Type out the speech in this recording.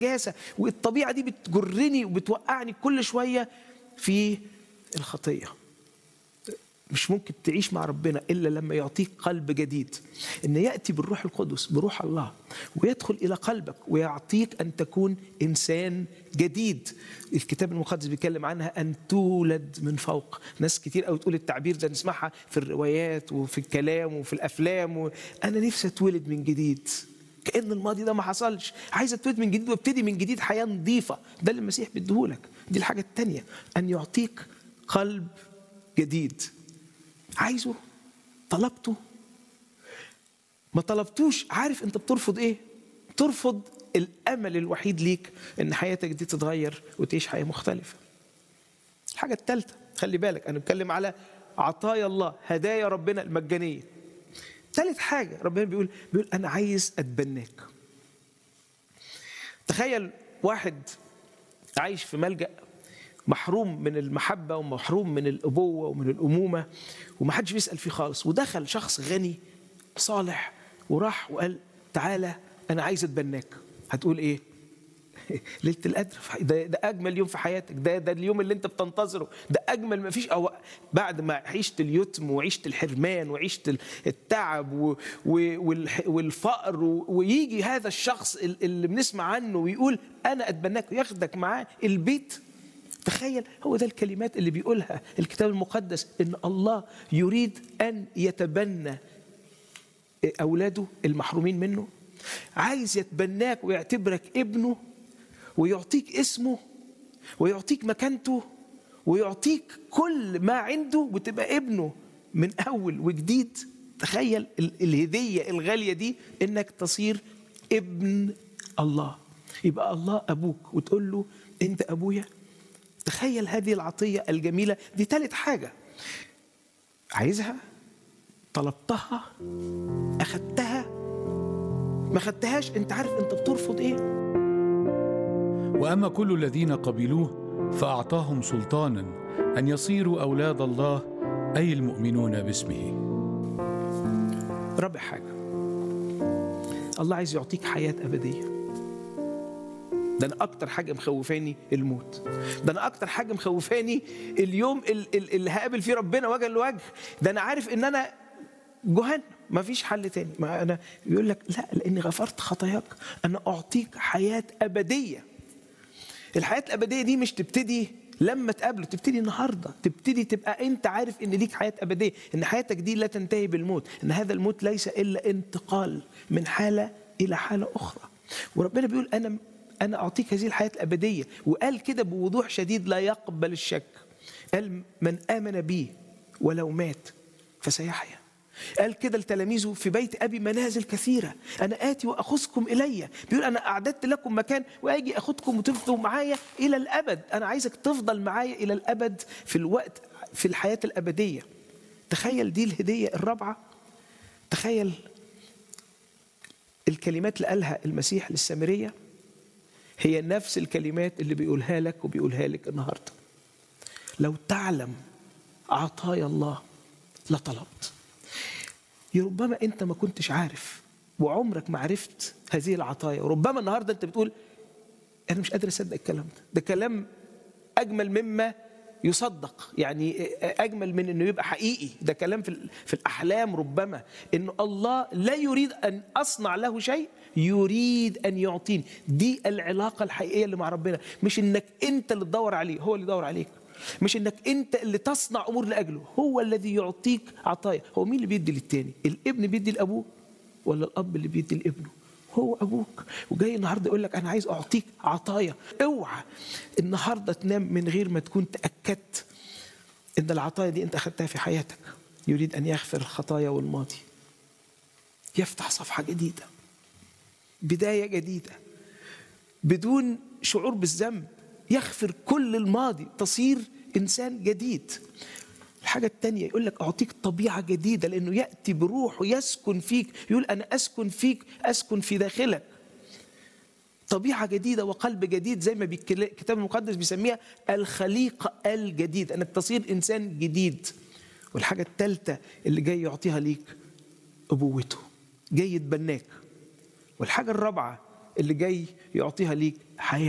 نجاسه والطبيعه دي بتجرني وبتوقعني كل شويه في الخطيه مش ممكن تعيش مع ربنا الا لما يعطيك قلب جديد ان ياتي بالروح القدس بروح الله ويدخل الى قلبك ويعطيك ان تكون انسان جديد الكتاب المقدس بيتكلم عنها ان تولد من فوق ناس كتير قوي تقول التعبير ده نسمعها في الروايات وفي الكلام وفي الافلام و... انا نفسي اتولد من جديد كان الماضي ده ما حصلش عايز اتولد من جديد وابتدي من جديد حياه نظيفه ده اللي المسيح بيديهولك دي الحاجه الثانيه ان يعطيك قلب جديد عايزه طلبته ما طلبتوش عارف انت بترفض ايه ترفض الامل الوحيد ليك ان حياتك دي تتغير وتعيش حياه مختلفه الحاجه الثالثه خلي بالك انا بتكلم على عطايا الله هدايا ربنا المجانيه ثالث حاجه ربنا بيقول بيقول انا عايز اتبناك تخيل واحد عايش في ملجأ محروم من المحبة ومحروم من الأبوة ومن الأمومة ومحدش بيسأل فيه خالص ودخل شخص غني صالح وراح وقال تعالى أنا عايز أتبناك هتقول إيه؟ ليلة القدر ده, ده أجمل يوم في حياتك ده ده اليوم اللي أنت بتنتظره ده أجمل ما فيش أو بعد ما عشت اليتم وعشت الحرمان وعشت التعب و و والفقر ويجي هذا الشخص اللي بنسمع عنه ويقول أنا أتبناك وياخدك معاه البيت تخيل هو ده الكلمات اللي بيقولها الكتاب المقدس ان الله يريد ان يتبنى اولاده المحرومين منه عايز يتبناك ويعتبرك ابنه ويعطيك اسمه ويعطيك مكانته ويعطيك كل ما عنده وتبقى ابنه من اول وجديد تخيل الهديه الغاليه دي انك تصير ابن الله يبقى الله ابوك وتقول له انت ابويا تخيل هذه العطية الجميلة دي ثالث حاجة عايزها طلبتها أخدتها ما خدتهاش أنت عارف أنت بترفض إيه واما كل الذين قبلوه فاعطاهم سلطانا ان يصيروا اولاد الله اي المؤمنون باسمه رابع حاجة الله عايز يعطيك حياة أبدية ده انا اكتر حاجه مخوفاني الموت ده انا اكتر حاجه مخوفاني اليوم اللي هقابل فيه ربنا وجها لوجه ده انا عارف ان انا جهنم ما فيش حل تاني ما انا يقول لك لا لاني غفرت خطاياك انا اعطيك حياه ابديه الحياه الابديه دي مش تبتدي لما تقابله تبتدي النهارده تبتدي تبقى انت عارف ان ليك حياه ابديه ان حياتك دي لا تنتهي بالموت ان هذا الموت ليس الا انتقال من حاله الى حاله اخرى وربنا بيقول انا أنا أعطيك هذه الحياة الأبدية وقال كده بوضوح شديد لا يقبل الشك قال من آمن بي ولو مات فسيحيا قال كده لتلاميذه في بيت أبي منازل كثيرة أنا آتي وأخذكم إلي بيقول أنا أعددت لكم مكان وأجي أخذكم وتفضلوا معايا إلى الأبد أنا عايزك تفضل معايا إلى الأبد في الوقت في الحياة الأبدية تخيل دي الهدية الرابعة تخيل الكلمات اللي قالها المسيح للسامريه هي نفس الكلمات اللي بيقولها لك وبيقولها لك النهارده لو تعلم عطايا الله لطلبت ربما انت ما كنتش عارف وعمرك ما عرفت هذه العطايا وربما النهارده انت بتقول انا مش قادر اصدق الكلام ده ده كلام اجمل مما يصدق يعني اجمل من انه يبقى حقيقي ده كلام في في الاحلام ربما ان الله لا يريد ان اصنع له شيء يريد ان يعطيني دي العلاقه الحقيقيه اللي مع ربنا مش انك انت اللي تدور عليه هو اللي يدور عليك مش انك انت اللي تصنع امور لاجله هو الذي يعطيك عطايا هو مين اللي بيدي للتاني الابن بيدي لابوه ولا الاب اللي بيدي لابنه هو ابوك وجاي النهارده يقول لك انا عايز اعطيك عطايا اوعى النهارده تنام من غير ما تكون تاكدت ان العطايا دي انت اخذتها في حياتك يريد ان يغفر الخطايا والماضي يفتح صفحه جديده بدايه جديده بدون شعور بالذنب يغفر كل الماضي تصير انسان جديد الحاجة التانية يقول لك أعطيك طبيعة جديدة لأنه يأتي بروح ويسكن فيك يقول أنا أسكن فيك أسكن في داخلك طبيعة جديدة وقلب جديد زي ما الكتاب المقدس بيسميها الخليقة الجديد أنك تصير إنسان جديد والحاجة الثالثة اللي جاي يعطيها ليك أبوته جاي يتبناك والحاجة الرابعة اللي جاي يعطيها ليك حياة